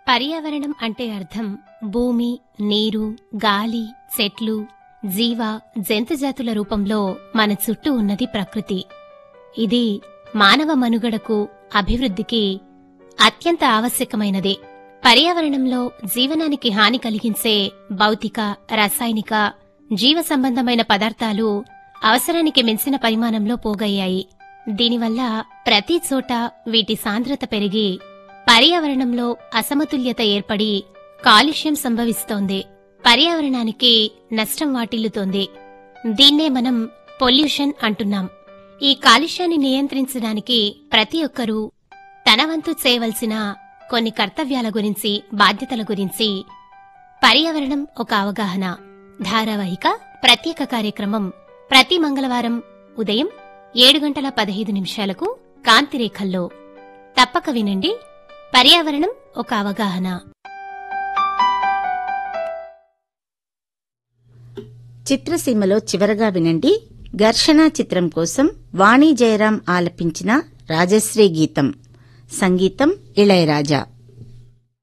పర్యావరణం అంటే అర్థం భూమి నీరు గాలి చెట్లు జీవ జంతుజాతుల రూపంలో మన చుట్టూ ఉన్నది ప్రకృతి ఇది మానవ మనుగడకు అభివృద్ధికి అత్యంత ఆవశ్యకమైనది పర్యావరణంలో జీవనానికి హాని కలిగించే భౌతిక రసాయనిక జీవ సంబంధమైన పదార్థాలు అవసరానికి మించిన పరిమాణంలో పోగయ్యాయి దీనివల్ల ప్రతి చోట వీటి సాంద్రత పెరిగి పర్యావరణంలో అసమతుల్యత ఏర్పడి కాలుష్యం సంభవిస్తోంది పర్యావరణానికి నష్టం వాటిల్లుతోంది దీన్నే మనం పొల్యూషన్ అంటున్నాం ఈ కాలుష్యాన్ని నియంత్రించడానికి ప్రతి ఒక్కరూ తన వంతు చేయవలసిన కొన్ని కర్తవ్యాల గురించి బాధ్యతల గురించి పర్యావరణం ఒక అవగాహన ధారావాహిక ప్రత్యేక కార్యక్రమం ప్రతి మంగళవారం ఉదయం ఏడు గంటల పదహైదు నిమిషాలకు కాంతిరేఖల్లో తప్పక వినండి పర్యావరణం ఒక అవగాహన చిత్రసీమలో చివరగా వినండి ఘర్షణ చిత్రం కోసం వాణి జయరాం ఆలపించిన రాజశ్రీ గీతం సంగీతం ఇళయరాజా